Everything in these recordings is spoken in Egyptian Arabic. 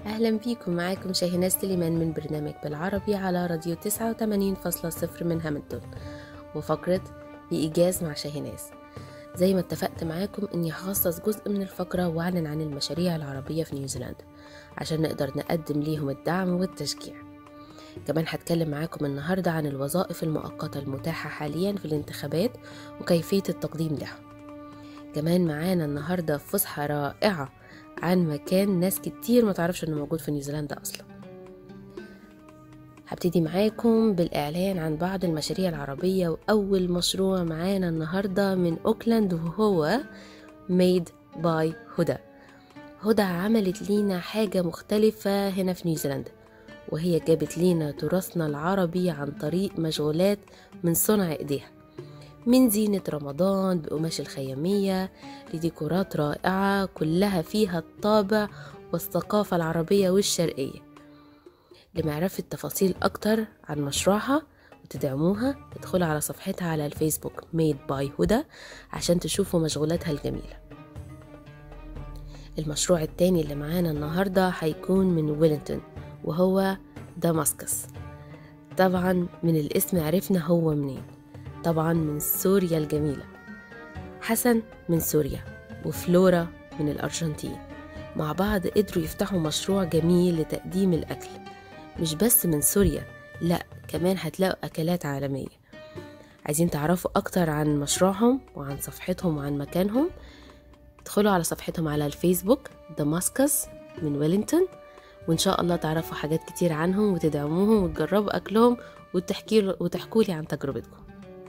أهلا بيكم معاكم شاهناز سليمان من برنامج بالعربي على راديو 89.0 من هاملتون وفقرة بإيجاز مع شاهناز زي ما اتفقت معاكم إني هخصص جزء من الفقرة وأعلن عن المشاريع العربية في نيوزيلندا عشان نقدر نقدم ليهم الدعم والتشجيع كمان هتكلم معاكم النهاردة عن الوظائف المؤقتة المتاحة حاليا في الانتخابات وكيفية التقديم لها كمان معانا النهاردة فسحة رائعة عن مكان ناس كتير ما تعرفش انه موجود في نيوزيلندا اصلا هبتدي معاكم بالإعلان عن بعض المشاريع العربية وأول مشروع معانا النهاردة من أوكلاند وهو ميد باي هدى هدى عملت لينا حاجة مختلفة هنا في نيوزيلندا وهي جابت لينا تراثنا العربي عن طريق مشغولات من صنع إيديها من زينة رمضان بقماش الخيامية لديكورات رائعة كلها فيها الطابع والثقافة العربية والشرقية لمعرفة تفاصيل أكتر عن مشروعها وتدعموها ادخلوا على صفحتها على الفيسبوك Made by هدى عشان تشوفوا مشغولاتها الجميلة المشروع التاني اللي معانا النهاردة هيكون من ويلينتون وهو دمسكس طبعا من الاسم عرفنا هو منين طبعا من سوريا الجميلة حسن من سوريا وفلورا من الأرجنتين مع بعض قدروا يفتحوا مشروع جميل لتقديم الأكل مش بس من سوريا لا كمان هتلاقوا أكلات عالمية عايزين تعرفوا أكتر عن مشروعهم وعن صفحتهم وعن مكانهم ادخلوا على صفحتهم على الفيسبوك دماسكس من ويلينتون وإن شاء الله تعرفوا حاجات كتير عنهم وتدعموهم وتجربوا أكلهم وتحكي وتحكوا لي عن تجربتكم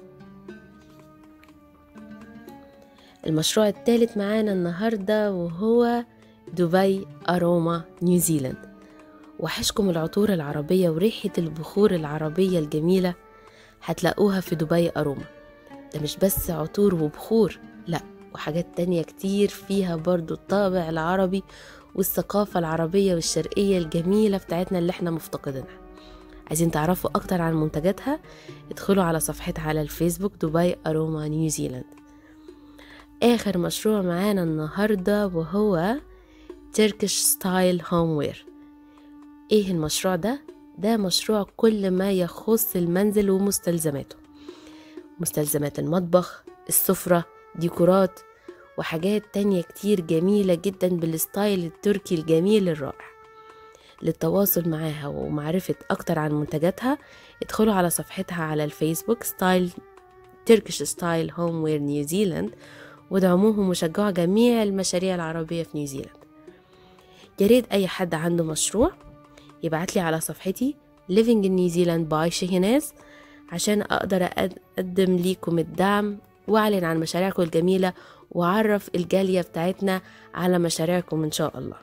المشروع الثالث معانا النهاردة وهو دبي أروما نيوزيلاند وحشكم العطور العربية وريحة البخور العربية الجميلة هتلاقوها في دبي أروما ده مش بس عطور وبخور لأ وحاجات تانية كتير فيها برضو الطابع العربي والثقافة العربية والشرقية الجميلة بتاعتنا اللي احنا مفتقدينها عايزين تعرفوا أكتر عن منتجاتها ادخلوا على صفحتها على الفيسبوك دبي أروما نيوزيلاند آخر مشروع معانا النهاردة وهو تركش ستايل هوم وير ايه المشروع ده؟ ده مشروع كل ما يخص المنزل ومستلزماته مستلزمات المطبخ السفرة ديكورات وحاجات تانية كتير جميلة جدا بالستايل التركي الجميل الرائع للتواصل معاها ومعرفة أكتر عن منتجاتها ادخلوا على صفحتها على الفيسبوك ستايل تركش ستايل هوم وير نيوزيلاند ودعموهم وشجعوا جميع المشاريع العربية في نيوزيلاند ياريت أي حد عنده مشروع يبعت لي على صفحتي Living in New Zealand by شهناز عشان أقدر أقدم ليكم الدعم وأعلن عن مشاريعكم الجميلة وأعرف الجالية بتاعتنا على مشاريعكم إن شاء الله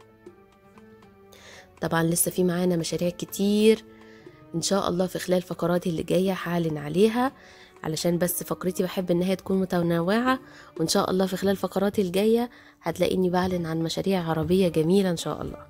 طبعا لسه في معانا مشاريع كتير إن شاء الله في خلال فقراتي اللي جاية هعلن عليها علشان بس فقرتي بحب ان هي تكون متنوعة وان شاء الله في خلال فقراتي الجاية هتلاقيني بعلن عن مشاريع عربية جميلة ان شاء الله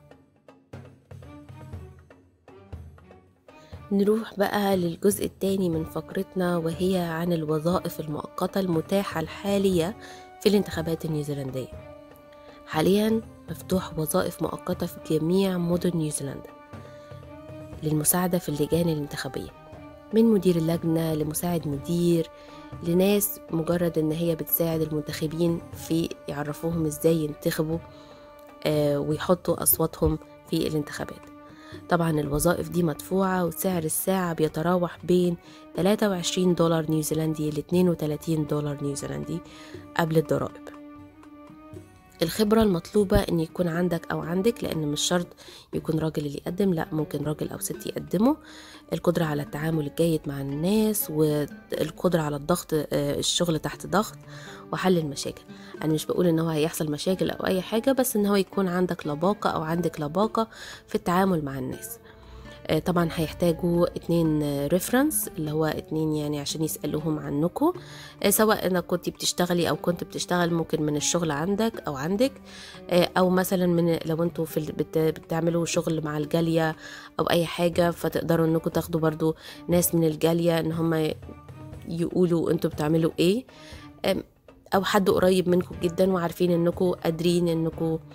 نروح بقى للجزء التاني من فقرتنا وهي عن الوظائف المؤقتة المتاحة الحالية في الانتخابات النيوزيلندية حاليا مفتوح وظائف مؤقتة في جميع مدن نيوزيلندا للمساعدة في اللجان الانتخابية من مدير اللجنة لمساعد مدير لناس مجرد ان هي بتساعد المنتخبين في يعرفوهم ازاي ينتخبوا آه ويحطوا اصواتهم في الانتخابات طبعا الوظائف دي مدفوعة وسعر الساعة بيتراوح بين 23 دولار نيوزيلندي ل 32 دولار نيوزيلندي قبل الضرائب الخبرة المطلوبة ان يكون عندك او عندك لان مش شرط يكون راجل اللي يقدم لا ممكن راجل او ست يقدموا القدرة على التعامل الجيد مع الناس والقدرة على الضغط الشغل تحت ضغط وحل المشاكل انا مش بقول ان هو هيحصل مشاكل او اي حاجة بس ان هو يكون عندك لباقة او عندك لباقة في التعامل مع الناس طبعا هيحتاجوا اتنين ريفرنس اللي هو اتنين يعني عشان يسألوهم عنكم سواء انك كنت بتشتغلي او كنت بتشتغل ممكن من الشغل عندك او عندك او مثلا من لو انتوا في بتعملوا شغل مع الجالية او اي حاجة فتقدروا انكم تاخدوا برضو ناس من الجالية ان هم يقولوا انتوا بتعملوا ايه او حد قريب منكم جدا وعارفين انكم قادرين انكم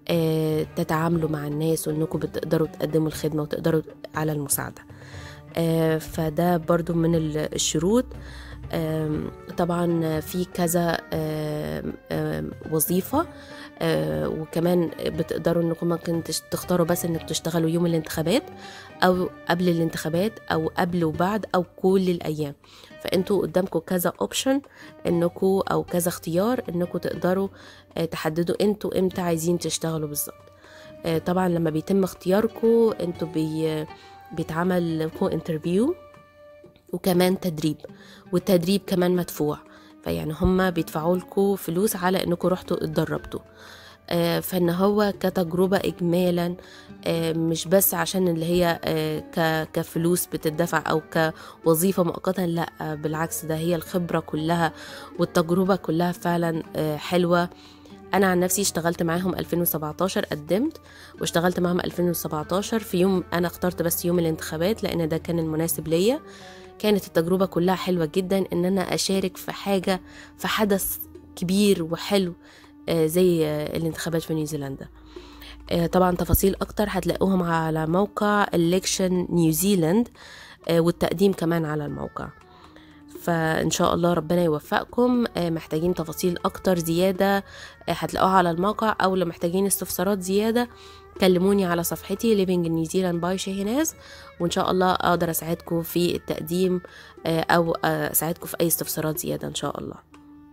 آه، تتعاملوا مع الناس وانكم بتقدروا تقدموا الخدمة وتقدروا على المساعدة آه، فده برضو من ال- الشروط آم، طبعا في كذا آم، آم، وظيفة آه، وكمان بتقدروا انكم ممكن تش- تختاروا بس انك تشتغلوا يوم الانتخابات او قبل الانتخابات او قبل وبعد او كل الايام فانتوا قدامكم كذا اوبشن انكم او كذا اختيار انكم تقدروا آه، تحددوا انتوا امتى عايزين تشتغلوا بالظبط آه، طبعا لما بيتم اختياركم انتوا بي بيتعمل لكم انترفيو وكمان تدريب والتدريب كمان مدفوع فيعني هما بيدفعوا لكم فلوس على انكم رحتوا اتدربتوا آه، فان هو كتجربة اجمالا آه، مش بس عشان اللي هي آه، ك- كفلوس بتدفع او كوظيفة مؤقتا لا آه، بالعكس ده هي الخبرة كلها والتجربة كلها فعلا آه، حلوة انا عن نفسي اشتغلت معاهم 2017 قدمت واشتغلت معاهم 2017 في يوم انا اخترت بس يوم الانتخابات لان ده كان المناسب ليا كانت التجربة كلها حلوة جدا ان انا اشارك في حاجة في حدث كبير وحلو آه، زي آه، الانتخابات في نيوزيلندا آه، طبعا تفاصيل اكتر هتلاقوهم على موقع election نيوزيلاند آه، والتقديم كمان على الموقع فان شاء الله ربنا يوفقكم آه، محتاجين تفاصيل اكتر زياده آه، هتلاقوها على الموقع او لو محتاجين استفسارات زياده كلموني على صفحتي living in New Zealand by شاهيناز وان شاء الله اقدر اساعدكم في التقديم آه، او آه، اساعدكم في اي استفسارات زياده ان شاء الله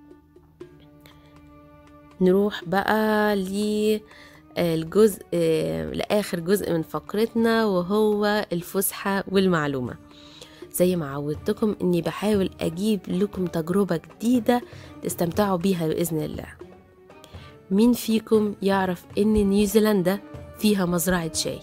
نروح بقى للجزء لآخر جزء من فقرتنا وهو الفسحة والمعلومة زي ما عودتكم اني بحاول اجيب لكم تجربة جديدة تستمتعوا بيها بإذن الله مين فيكم يعرف ان نيوزيلندا فيها مزرعة شاي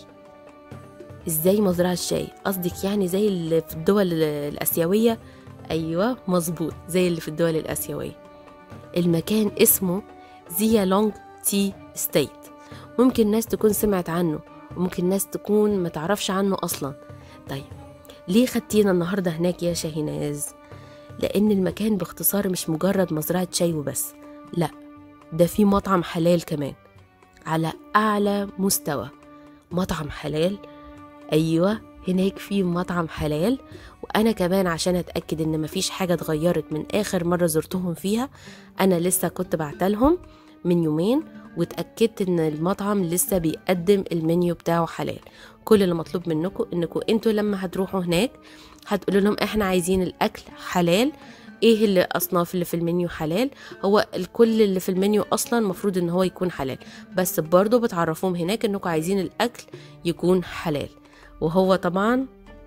ازاي مزرعة شاي قصدك يعني زي اللي في الدول الآسيوية أيوة مظبوط زي اللي في الدول الآسيوية المكان اسمه زيا لونج تي ستيت ممكن ناس تكون سمعت عنه وممكن ناس تكون ما تعرفش عنه أصلا طيب ليه خدتينا النهاردة هناك يا شاهيناز لأن المكان باختصار مش مجرد مزرعة شاي وبس لا ده في مطعم حلال كمان على أعلى مستوى مطعم حلال أيوة هناك في مطعم حلال وأنا كمان عشان أتأكد إن مفيش حاجة اتغيرت من آخر مرة زرتهم فيها أنا لسه كنت بعتلهم من يومين واتأكدت إن المطعم لسه بيقدم المنيو بتاعه حلال كل اللي مطلوب منكم إنكم انتوا لما هتروحوا هناك هتقولوا لهم إحنا عايزين الأكل حلال ايه اللي اصناف اللي في المنيو حلال هو الكل اللي في المنيو اصلا المفروض ان هو يكون حلال بس برضه بتعرفوهم هناك انكم عايزين الاكل يكون حلال وهو طبعا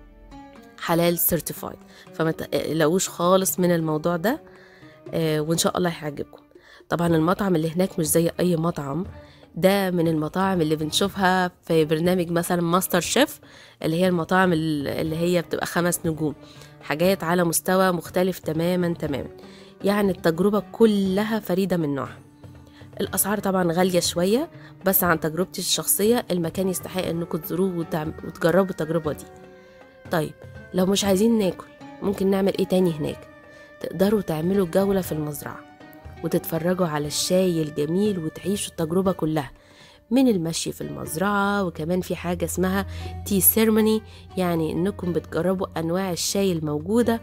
حلال سيرتيفايد فما تقلقوش خالص من الموضوع ده آه وان شاء الله هيعجبكم طبعا المطعم اللي هناك مش زي اي مطعم ده من المطاعم اللي بنشوفها في برنامج مثلا ماستر شيف اللي هي المطاعم اللي هي بتبقى خمس نجوم حاجات على مستوى مختلف تماما تماما يعني التجربة كلها فريدة من نوعها الأسعار طبعا غالية شوية بس عن تجربتي الشخصية المكان يستحق انكم تزوروه وتعم- وتجربوا التجربة دي طيب لو مش عايزين ناكل ممكن نعمل ايه تاني هناك تقدروا تعملوا جولة في المزرعة وتتفرجوا على الشاي الجميل وتعيشوا التجربة كلها من المشي في المزرعة وكمان في حاجة اسمها تي سيرموني يعني انكم بتجربوا انواع الشاي الموجودة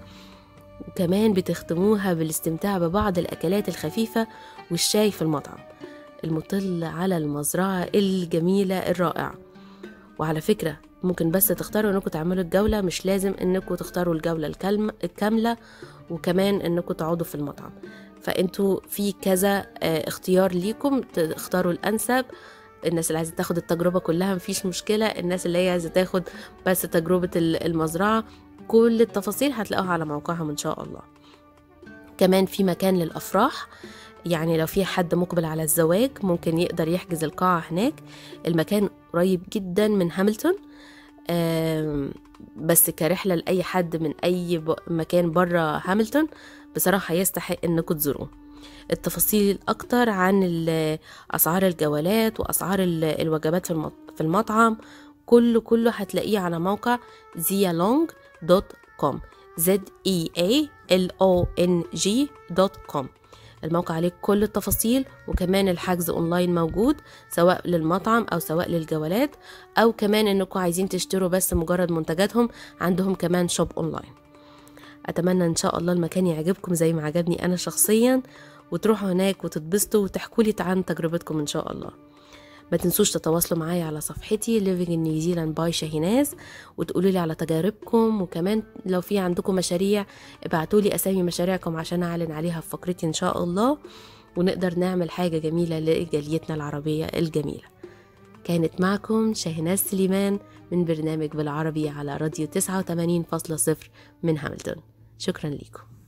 وكمان بتختموها بالاستمتاع ببعض الاكلات الخفيفة والشاي في المطعم المطل على المزرعة الجميلة الرائعة وعلى فكرة ممكن بس تختاروا انكم تعملوا الجولة مش لازم انكم تختاروا الجولة الكلم- الكاملة وكمان انكم تقعدوا في المطعم فانتوا في كذا آه، اختيار ليكم تختاروا الانسب الناس اللي عايزه تاخد التجربه كلها مفيش مشكله الناس اللي هي عايزه تاخد بس تجربه ال- المزرعه كل التفاصيل هتلاقوها على موقعهم ان شاء الله كمان في مكان للافراح يعني لو في حد مقبل على الزواج ممكن يقدر يحجز القاعة هناك المكان قريب جدا من هاملتون آم، بس كرحلة لأي حد من أي ب- مكان برا هاملتون بصراحة يستحق إنكم تزوروه التفاصيل أكتر عن ال- أسعار الجولات وأسعار ال- الوجبات في المط- في المطعم كله كله هتلاقيه على موقع zialong.com z e a l o n g دوت كوم الموقع عليه كل التفاصيل وكمان الحجز اونلاين موجود سواء للمطعم او سواء للجولات او كمان انكم عايزين تشتروا بس مجرد منتجاتهم عندهم كمان شوب اونلاين اتمنى ان شاء الله المكان يعجبكم زي ما عجبني انا شخصيا وتروحوا هناك وتتبسطوا وتحكوا لي عن تجربتكم ان شاء الله ما تنسوش تتواصلوا معايا على صفحتي Living in New Zealand by شاهيناز وتقولوا لي على تجاربكم وكمان لو في عندكم مشاريع ابعتوا لي اسامي مشاريعكم عشان اعلن عليها في فقرتي ان شاء الله ونقدر نعمل حاجة جميلة لجاليتنا العربية الجميلة كانت معكم شاهناز سليمان من برنامج بالعربي على راديو 89.0 من هاملتون شكرا لكم